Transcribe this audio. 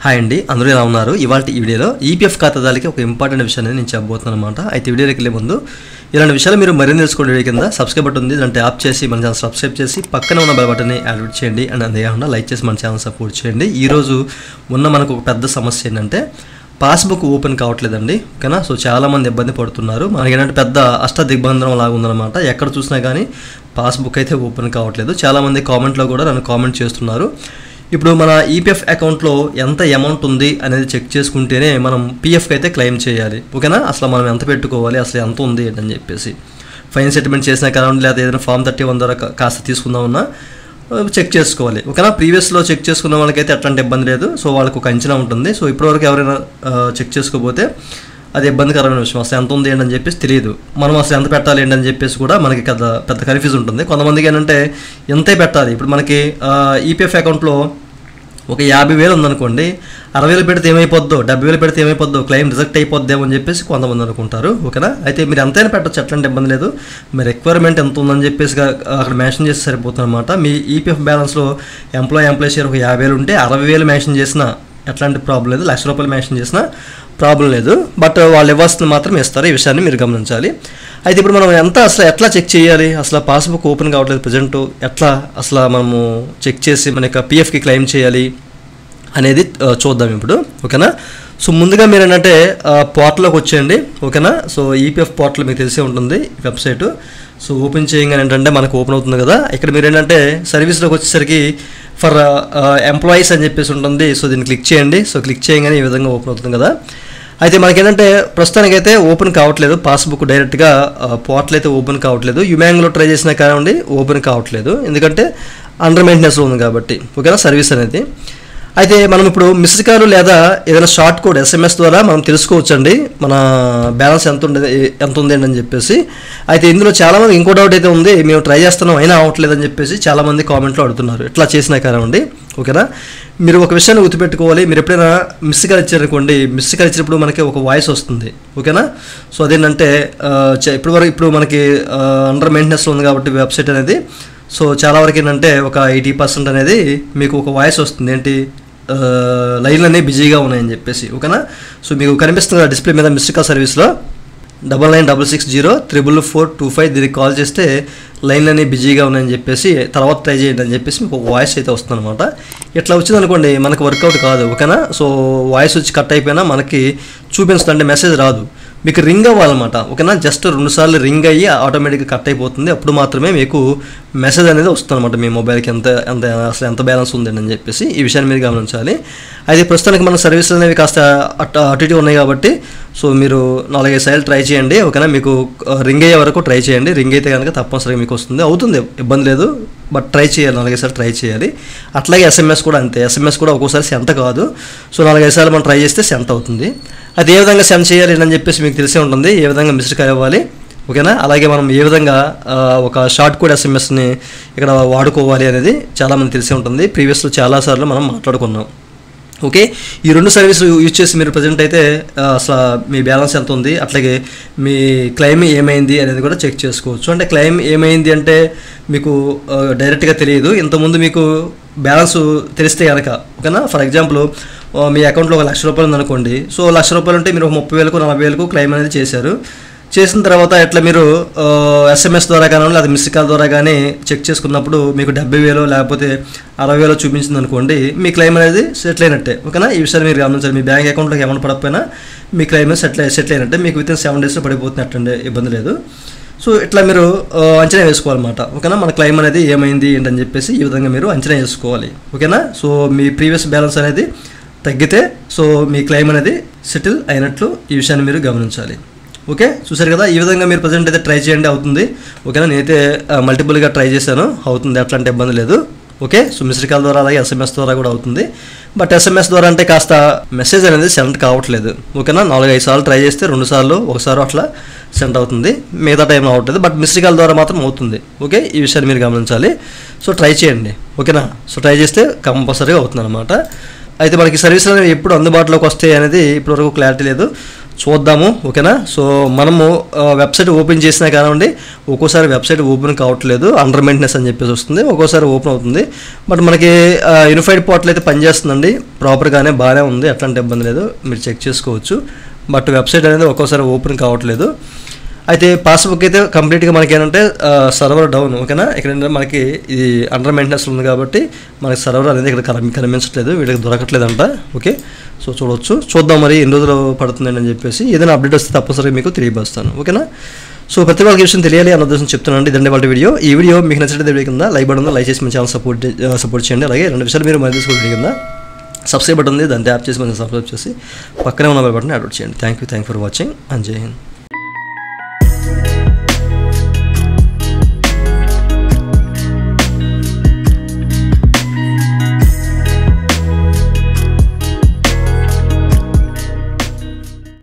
hi అండి అందరూ ఎలా ఉన్నారు ఇవాళ ఈ వీడియోలో ఈపీఎఫ్ ఖాతాదారులకి ఒక ఇంపార్టెంట్ విషయాన్ని నేను చెప్పబోతున్నాను అనమాట అయితే వీడియోకి వెళ్ళే ముందు ఇలాంటి విషయాలు మీరు మరిన్ని తెలుసుకోండి వీడియో కింద సబ్స్క్రైబ్ బటన్ ఉంది దాన్ని ట్యాప్ చేసి మన ఛానల్ సబ్స్క్రైబ్ చేసి పక్కన ఉన్న బెల్ బటన్ని యాక్టివేట్ చేయండి అండ్ అంతేకాకుండా లైక్ చేసి మన ఛానల్ సపోర్ట్ చేయండి ఈరోజు ఉన్న మనకు ఒక పెద్ద సమస్య ఏంటంటే పాస్బుక్ ఓపెన్ కావట్లేదండి ఓకేనా సో చాలా మంది ఇబ్బంది పడుతున్నారు మనకి ఏంటంటే పెద్ద అష్ట దిగ్బంధనం లాగా ఉందన్నమాట ఎక్కడ చూసినా కానీ పాస్బుక్ అయితే ఓపెన్ కావట్లేదు చాలామంది కామెంట్లో కూడా నన్ను కామెంట్ చేస్తున్నారు ఇప్పుడు మన ఈపీఎఫ్ అకౌంట్లో ఎంత అమౌంట్ ఉంది అనేది చెక్ చేసుకుంటేనే మనం పీఎఫ్కి అయితే క్లెయిమ్ చేయాలి ఓకేనా అసలు మనం ఎంత పెట్టుకోవాలి అసలు ఎంత ఉంది ఏంటని చెప్పేసి ఫైన్ సెటిల్మెంట్ చేసిన కారణం లేదా ఏదైనా ఫామ్ థర్టీ వన్ ద్వారా కా- కాస్త తీసుకుందామన్నా చెక్ చేసుకోవాలి ఓకేనా ప్రీవియస్లో చెక్ చేసుకున్న వాళ్ళకైతే అట్లాంటి ఇబ్బంది లేదు సో వాళ్ళకు ఒక అంచనా ఉంటుంది సో ఇప్పటివరకు ఎవరైనా చెక్ చేసుకోకపోతే అది ఇబ్బందికరమైన విషయం అసలు ఎంత ఉంది ఏంటని చెప్పేసి తెలియదు మనం అసలు ఎంత పెట్టాలి ఏంటని చెప్పేసి కూడా మనకి పెద్ద పెద్ద కన్ఫ్యూజ్ ఉంటుంది కొంతమందికి ఏంటంటే ఎంతే పెట్టాలి ఇప్పుడు మనకి ఈపీఎఫ్ అకౌంట్లో ఒక యాభై వేలు ఉందనుకోండి అరవై వేలు పెడితే ఏమైపోద్దో డెబ్బై వేలు పెడితే ఏమైపోద్దో క్లెయిమ్ రిజెక్ట్ అయిపోద్దేమో అని చెప్పేసి కొంతమంది అనుకుంటారు ఓకేనా అయితే మీరు ఎంతైనా పెట్టచ్చు ఎట్లాంటి ఇబ్బంది లేదు మీ రిక్వైర్మెంట్ ఎంత ఉందని చెప్పేసి గా- అక్కడ మెన్షన్ చేసి సరిపోతుంది అనమాట మీ ఈపీఎఫ్ బ్యాలెన్స్లో ఎంప్లాయ్ ఎంప్లాయ్ షేర్ ఒక యాభై వేలు ఉంటే అరవై వేలు మెన్షన్ చేసినా ఎట్లాంటి ప్రాబ్లం లేదు లక్ష రూపాయలు మెన్షన్ చేసినా ప్రాబ్లం లేదు బట్ వాళ్ళు ఇవ్వాల్సింది మాత్రం ఇస్తారు ఈ విషయాన్ని మీరు గమనించాలి అయితే ఇప్పుడు మనం ఎంత అసలు ఎట్లా చెక్ చేయాలి అసలు పాస్బుక్ ఓపెన్ కావట్లేదు ప్రజెంట్ ఎట్లా అసలు మనము చెక్ చేసి మన యొక్క పిఎఫ్కి క్లెయిమ్ చేయాలి అనేది ఆ, చూద్దాం ఇప్పుడు ఓకేనా సో ముందుగా మీరు ఏంటంటే పోర్టల్లోకి వచ్చేయండి ఓకేనా సో ఈపీఎఫ్ పోర్టల్ మీకు తెలిసే ఉంటుంది వెబ్సైట్ సో ఓపెన్ చేయగానే ఏంటంటే మనకు ఓపెన్ అవుతుంది కదా ఇక్కడ మీరు ఏంటంటే సర్వీస్లోకి వచ్చేసరికి ఫర్ ఎంప్లాయీస్ అని చెప్పేసి ఉంటుంది సో దీన్ని క్లిక్ చేయండి సో క్లిక్ చేయగానే ఈ విధంగా ఓపెన్ అవుతుంది కదా అయితే మనకి ఏంటంటే ప్రస్తుతానికైతే ఓపెన్ కావట్లేదు పాస్బుక్ డైరెక్ట్గా పోర్టల్ అయితే ఓపెన్ కావట్లేదు యుమాంగ్లో ట్రై చేసినా కానివ్వండి ఓపెన్ కావట్లేదు ఎందుకంటే అండర్ మెయింటెనెన్స్లో ఉంది కాబట్టి ఓకేనా సర్వీస్ అనేది అయితే మనం ఇప్పుడు మిస్డ్ కాల్ లేదా ఏదైనా షార్ట్ కోడ్ ఎస్ఎంఎస్ ద్వారా మనం తెలుసుకోవచ్చండి మన బ్యాలెన్స్ ఎంత ఉండేది ఎంత ఉంది అని చెప్పేసి అయితే ఇందులో చాలామంది ఇంకో డౌట్ అయితే ఉంది మేము ట్రై చేస్తున్నాం అయినా అవ్వట్లేదు అని చెప్పేసి చాలామంది కామెంట్లో అడుగుతున్నారు ఇట్లా చేసినా కానివ్వండి ఓకేనా మీరు ఒక విషయాన్ని గుర్తుపెట్టుకోవాలి మీరు ఎప్పుడైనా మిస్ కాల్ ఇచ్చారనుకోండి మిస్ కాల్ ఇచ్చినప్పుడు మనకి ఒక వాయిస్ వస్తుంది ఓకేనా సో అదేంటంటే ఆ, చ- ఇప్పుడు వరకు ఇప్పుడు మనకి అండర్ మెయింటెనెన్స్లో ఉంది కాబట్టి వెబ్సైట్ అనేది సో చాలా వరకు ఏంటంటే ఒక ఎయిటీ పర్సెంట్ అనేది మీకు ఒక వాయిస్ వస్తుంది ఏంటి ఆ, లైన్లు అనేవి బిజీగా ఉన్నాయని చెప్పేసి ఓకేనా సో మీకు కనిపిస్తుంది కదా డిస్ప్లే మీద మిస్డ్ కాల్ సర్వీస్లో double nine double six zero triple four two five దీనికి కాల్ చేస్తే లైన్లు అనేవి బిజీగా ఉన్నాయని చెప్పేసి తర్వాత ట్రై చేయండి అని చెప్పేసి మీకు ఒక వాయిస్ అయితే వస్తుంది అనమాట ఇట్లా వచ్చింది అనుకోండి మనకు వర్కౌట్ కాదు ఓకేనా సో వాయిస్ వచ్చి కట్ అయిపోయినా మనకి చూపిస్తుంది అంటే మెసేజ్ రాదు మీకు రింగ్ అవ్వాలన్నమాట ఓకేనా జస్ట్ రెండుసార్లు రింగ్ అయ్యి ఆటోమేటిక్గా కట్ అయిపోతుంది అప్పుడు మాత్రమే మీకు మెసేజ్ అనేది వస్తుంది అనమాట మీ మొబైల్కి ఎంత ఎంత అసలు ఎంత బ్యాలెన్స్ ఉంది అని చెప్పేసి ఈ విషయాన్ని మీరు గమనించాలి అయితే ప్రస్తుతానికి మన సర్వీసులు అనేవి కాస్త అటు అటు ఇటు ఉన్నాయి కాబట్టి సో మీరు నాలుగైదు సార్లు ట్రై చేయండి ఓకేనా మీకు రింగ్ అయ్యే వరకు ట్రై చేయండి రింగ్ అయితే కనుక తప్పనిసరిగా మీకు వస్తుంది అవుతుంది ఇబ్బంది లేదు బట్ ట్రై చేయాలి నాలుగైదు సార్లు ట్రై చేయాలి అట్లాగే ఎస్ఎంఎస్ కూడా అంతే ఎస్ఎంఎస్ కూడా ఒక్కోసారి సెంత కాదు సో నాలుగైదు సార్లు మనం ట్రై చేస్తే సెంత అవుతుంది అది ఏ విధంగా సెండ్ చేయాలి అని చెప్పేసి మీకు తెలిసే ఉంటుంది ఏ విధంగా మిస్డ్ కాల్ ఇవ్వాలి ఓకేనా అలాగే మనం ఏ విధంగా ఆ, ఒక షార్ట్ కోడ్ ఎస్ఎంఎస్ని ఇక్కడ వాడుకోవాలి అనేది చాలామంది తెలిసే ఉంటుంది ప్రీవియస్లో చాలాసార్లు మనం మాట్లాడుకున్నాం ఓకే ఈ రెండు సర్వీసులు యూజ్ చేసి మీరు ప్రజెంట్ అయితే ఆ, అసలు మీ బ్యాలెన్స్ ఎంత ఉంది అట్లాగే మీ క్లెయిమ్ ఏమైంది అనేది కూడా చెక్ చేసుకోవచ్చు అంటే క్లెయిమ్ ఏమైంది అంటే మీకు ఆ, డైరెక్ట్గా తెలియదు ఇంతకుముందు మీకు బ్యాలెన్స్ తెలిస్తే కనుక ఓకేనా ఫర్ ఎగ్జాంపుల్ ఆ, మీ అకౌంట్లో ఒక లక్ష రూపాయలు ఉందనుకోండి సో లక్ష రూపాయలు ఉంటే మీరు ఒక ముప్పై వేలకు నలభై వేలకు క్లెయిమ్ అనేది చేశారు చేసిన తర్వాత ఎట్లా మీరు ఎస్ఎంఎస్ ద్వారా కానీ లేదా మిస్ కాల్ ద్వారా కానీ చెక్ చేసుకున్నప్పుడు మీకు డెబ్బై వేలు లేకపోతే అరవై వేలు చూపించింది అనుకోండి మీ క్లెయిమ్ అనేది సెటిల్ అయినట్టే ఓకేనా ఈ విషయాన్ని మీరు గమనించాలి మీ బ్యాంక్ అకౌంట్లోకి అమౌంట్ పడకపోయినా మీ క్లెయిమ్ సెటిల్ సెటిల్ అయినట్టే మీకు విత్ ఇన్ సెవెన్ డేస్లో పడిపోతున్నట్టు ఇబ్బంది లేదు సో ఇట్లా మీరు ఆ, అంచనా వేసుకోవాలన్నమాట ఓకేనా మన క్లెయిమ్ అనేది ఏమైంది ఏంటని చెప్పేసి ఈ విధంగా మీరు అంచనా వేసుకోవాలి ఓకేనా సో మీ ప్రీవియస్ బ్యాలెన్స్ అనేది తగ్గితే సో మీ క్లెయిమ్ అనేది సెటిల్ అయినట్లు ఈ విషయాన్ని మీరు గమనించాలి ఓకే చూసారు కదా ఈ విధంగా మీరు ప్రజెంట్ అయితే ట్రై చేయండి అవుతుంది ఓకేనా నేనైతే మల్టిపుల్గా ట్రై చేశాను అవుతుంది అట్లాంటి ఇబ్బంది లేదు ఓకే సో మిస్డ్ కాల్ ద్వారా అలాగే ఎస్ఎంఎస్ ద్వారా కూడా అవుతుంది బట్ ఎస్ఎంఎస్ ద్వారా అంటే కాస్త మెసేజ్ అనేది సెండ్ కావట్లేదు ఓకేనా నాలుగు ఐదు సార్లు ట్రై చేస్తే రెండు సార్లు ఒకసారి అట్లా సెండ్ అవుతుంది మిగతా టైంలో అవ్వట్లేదు బట్ మిస్డ్ కాల్ ద్వారా మాత్రం అవుతుంది ఓకే ఈ విషయాన్ని మీరు గమనించాలి సో ట్రై చేయండి ఓకేనా సో ట్రై చేస్తే కంపల్సరీగా అవుతుంది అనమాట అయితే మనకి సర్వీసులు అనేవి ఎప్పుడు అందుబాటులోకి వస్తాయి అనేది ఇప్పటివరకు క్లారిటీ లేదు చూద్దాము ఓకేనా సో మనము ఆ, వెబ్సైట్ ఓపెన్ చేసినా కానివ్వండి ఒక్కోసారి వెబ్సైట్ ఓపెన్ కావట్లేదు అండర్ మెయింటెనెన్స్ అని చెప్పేసి వస్తుంది ఒక్కోసారి ఓపెన్ అవుతుంది బట్ మనకి యూనిఫైడ్ పోర్టల్ అయితే పనిచేస్తుందండి ప్రాపర్గానే బాగానే ఉంది ఎట్లాంటి ఇబ్బంది లేదు మీరు చెక్ చేసుకోవచ్చు బట్ వెబ్సైట్ అనేది ఒక్కోసారి ఓపెన్ కావట్లేదు అయితే పాస్బుక్ అయితే కంప్లీట్గా మనకి ఏంటంటే సర్వర్ డౌన్ ఓకేనా ఇక్కడ ఏంటంటే మనకి ఇది అండర్ మెయింటెనెన్స్ ఉంది కాబట్టి మనకి సర్వర్ అనేది ఇక్కడ కనిపి- కనిపించట్లేదు వీళ్ళకి దొరకట్లేదంట ఓకే సో చూడొచ్చు చూద్దాం మరి ఎన్ని రోజులు పడుతుందని అని చెప్పేసి ఏదైనా అప్డేట్ వస్తే తప్పనిసరిగా మీకు తెలియపరుస్తాను ఓకేనా సో ప్రతి ఒక్క విషయం తెలియాలి అన్న ఉద్దేశం చెప్తున్నాను ఇదండి వాళ్ళ వీడియో ఈ వీడియో మీకు నచ్చినట్లయితే వీడియో కింద లైక్ బటన్ లైక్ చేసి మన ఛానల్ సపోర్ట్ సపోర్ట్ చేయండి అలాగే రెండు విషయాలు మీరు మరి తీసుకోండి వీడియో కింద సబ్స్క్రైబ్ బటన్ ఉంది దాన్ని ట్యాప్ చేసి మనం సబ్స్క్రైబ్ చేసి పక్కనే ఉన్న బటన్ యాడ్ చేయండి thank you thank for watching and జై హింద్